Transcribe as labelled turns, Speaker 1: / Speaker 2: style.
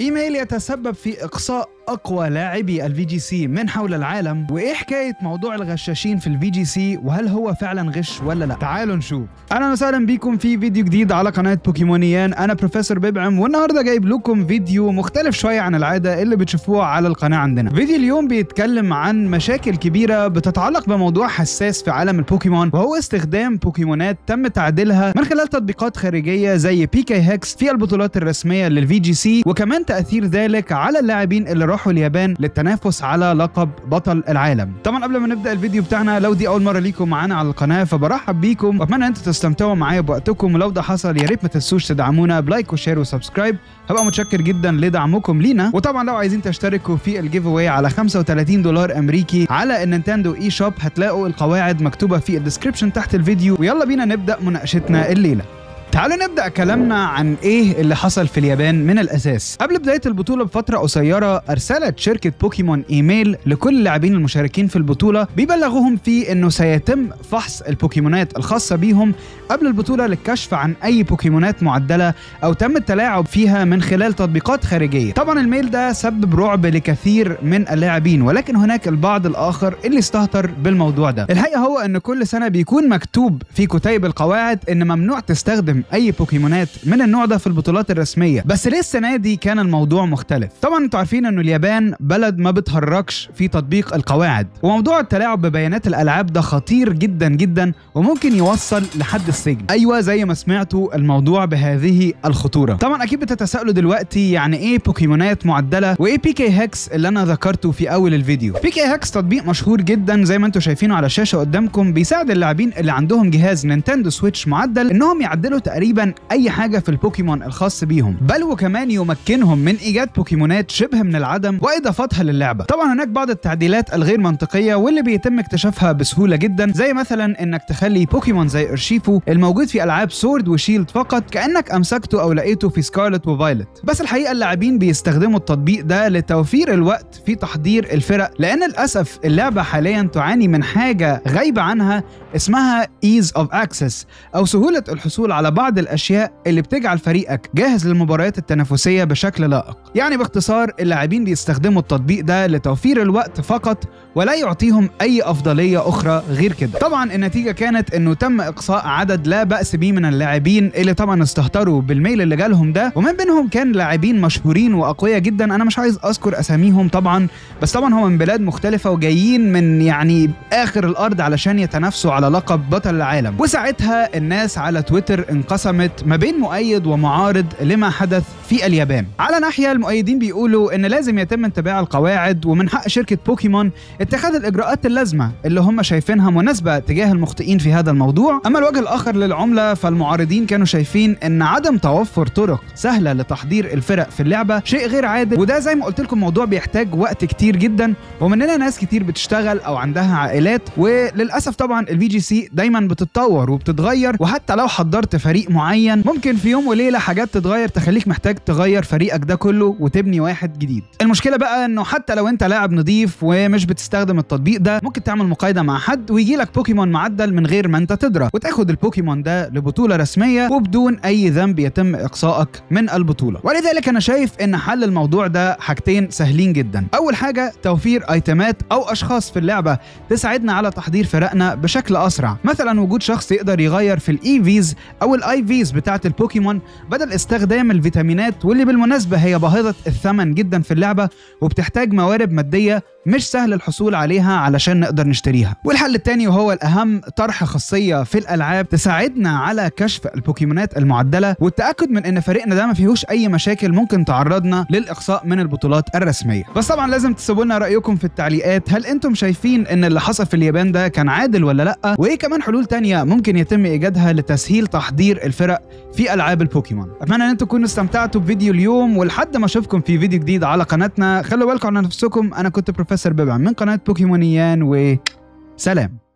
Speaker 1: ايميل يتسبب في اقصاء اقوى لاعبي الفي جي سي من حول العالم وايه حكايه موضوع الغشاشين في الفي جي سي وهل هو فعلا غش ولا لا تعالوا نشوف اهلا وسهلا بيكم في فيديو جديد على قناه بوكيمونيان انا بروفيسور ببعم والنهارده جايب لكم فيديو مختلف شويه عن العاده اللي بتشوفوه على القناه عندنا فيديو اليوم بيتكلم عن مشاكل كبيره بتتعلق بموضوع حساس في عالم البوكيمون وهو استخدام بوكيمونات تم تعديلها من خلال تطبيقات خارجيه زي بي كي هيكس في البطولات الرسميه للفي جي سي وكمان تاثير ذلك على اللاعبين اللي راحوا اليابان للتنافس على لقب بطل العالم طبعا قبل ما نبدا الفيديو بتاعنا لو دي اول مره ليكم معانا على القناه فبرحب بيكم واتمنى انتوا تستمتعوا معايا بوقتكم ولو ده حصل يا ريت ما تنسوش تدعمونا بلايك وشير وسبسكرايب هبقى متشكر جدا لدعمكم لينا وطبعا لو عايزين تشتركوا في الجيف اواي على 35 دولار امريكي على النينتندو اي شوب هتلاقوا القواعد مكتوبه في الديسكربشن تحت الفيديو ويلا بينا نبدا مناقشتنا الليله تعالوا نبدا كلامنا عن ايه اللي حصل في اليابان من الاساس قبل بدايه البطوله بفتره قصيره ارسلت شركه بوكيمون ايميل لكل اللاعبين المشاركين في البطوله بيبلغوهم فيه انه سيتم فحص البوكيمونات الخاصه بيهم قبل البطوله للكشف عن اي بوكيمونات معدله او تم التلاعب فيها من خلال تطبيقات خارجيه طبعا الميل ده سبب رعب لكثير من اللاعبين ولكن هناك البعض الاخر اللي استهتر بالموضوع ده الحقيقه هو ان كل سنه بيكون مكتوب في كتيب القواعد ان ممنوع تستخدم اي بوكيمونات من النوع ده في البطولات الرسميه بس ليه السنه دي كان الموضوع مختلف طبعا انتوا عارفين انه اليابان بلد ما بتهرجش في تطبيق القواعد وموضوع التلاعب ببيانات الالعاب ده خطير جدا جدا وممكن يوصل لحد السجن ايوه زي ما سمعتوا الموضوع بهذه الخطوره طبعا اكيد بتتساءلوا دلوقتي يعني ايه بوكيمونات معدله وايه بي كي هيكس اللي انا ذكرته في اول الفيديو بي كي هيكس تطبيق مشهور جدا زي ما انتوا شايفينه على الشاشه قدامكم بيساعد اللاعبين اللي عندهم جهاز نينتندو سويتش معدل انهم يعدلوا تقريبا اي حاجه في البوكيمون الخاص بيهم بل وكمان يمكنهم من ايجاد بوكيمونات شبه من العدم واضافتها للعبه طبعا هناك بعض التعديلات الغير منطقيه واللي بيتم اكتشافها بسهوله جدا زي مثلا انك تخلي بوكيمون زي ارشيفو الموجود في العاب سورد وشيلد فقط كانك امسكته او لقيته في سكارلت وفايلت بس الحقيقه اللاعبين بيستخدموا التطبيق ده لتوفير الوقت في تحضير الفرق لان للاسف اللعبه حاليا تعاني من حاجه غايبه عنها اسمها ايز اوف اكسس او سهوله الحصول على بعض الاشياء اللي بتجعل فريقك جاهز للمباريات التنافسيه بشكل لائق يعني باختصار اللاعبين بيستخدموا التطبيق ده لتوفير الوقت فقط ولا يعطيهم اي افضليه اخرى غير كده طبعا النتيجه كانت انه تم اقصاء عدد لا باس به من اللاعبين اللي طبعا استهتروا بالميل اللي جالهم ده ومن بينهم كان لاعبين مشهورين واقوياء جدا انا مش عايز اذكر اساميهم طبعا بس طبعا هم من بلاد مختلفه وجايين من يعني اخر الارض علشان يتنافسوا على لقب بطل العالم وساعتها الناس على تويتر انقسمت ما بين مؤيد ومعارض لما حدث في اليابان على ناحيه المؤيدين بيقولوا ان لازم يتم اتباع القواعد ومن حق شركه بوكيمون اتخاذ الاجراءات اللازمه اللي هم شايفينها مناسبه تجاه المخطئين في هذا الموضوع اما الوجه الاخر للعمله فالمعارضين كانوا شايفين ان عدم توفر طرق سهله لتحضير الفرق في اللعبه شيء غير عادل وده زي ما قلت لكم موضوع بيحتاج وقت كتير جدا ومننا ناس كتير بتشتغل او عندها عائلات وللاسف طبعا الفي جي سي دايما بتتطور وبتتغير وحتى لو حضرت فريق معين ممكن في يوم وليله حاجات تتغير تخليك محتاج تغير فريقك ده كله وتبني واحد جديد المشكله بقى انه حتى لو انت لاعب نظيف ومش بتستخدم التطبيق ده ممكن تعمل مقايضه مع حد ويجي لك بوكيمون معدل من غير ما انت تدرى وتاخد البوكيمون ده لبطوله رسميه وبدون اي ذنب يتم اقصائك من البطوله ولذلك انا شايف ان حل الموضوع ده حاجتين سهلين جدا اول حاجه توفير ايتمات او اشخاص في اللعبه تساعدنا على تحضير فرقنا بشكل اسرع مثلا وجود شخص يقدر يغير في الاي فيز او الاي فيز بتاعه البوكيمون بدل استخدام الفيتامينات واللي بالمناسبه هي باهظه الثمن جدا في اللعبه وبتحتاج موارد ماديه مش سهل الحصول عليها علشان نقدر نشتريها والحل التاني وهو الأهم طرح خاصية في الألعاب تساعدنا على كشف البوكيمونات المعدلة والتأكد من إن فريقنا ده ما فيهوش أي مشاكل ممكن تعرضنا للإقصاء من البطولات الرسمية بس طبعا لازم تسيبوا لنا رأيكم في التعليقات هل أنتم شايفين إن اللي حصل في اليابان ده كان عادل ولا لأ وإيه كمان حلول تانية ممكن يتم إيجادها لتسهيل تحضير الفرق في ألعاب البوكيمون أتمنى إن أنتم تكونوا استمتعتوا بفيديو اليوم ولحد ما أشوفكم في فيديو جديد على قناتنا خلوا بالكم على نفسكم أنا كنت بروفيسور ببع من قناة بوكيمونيان وسلام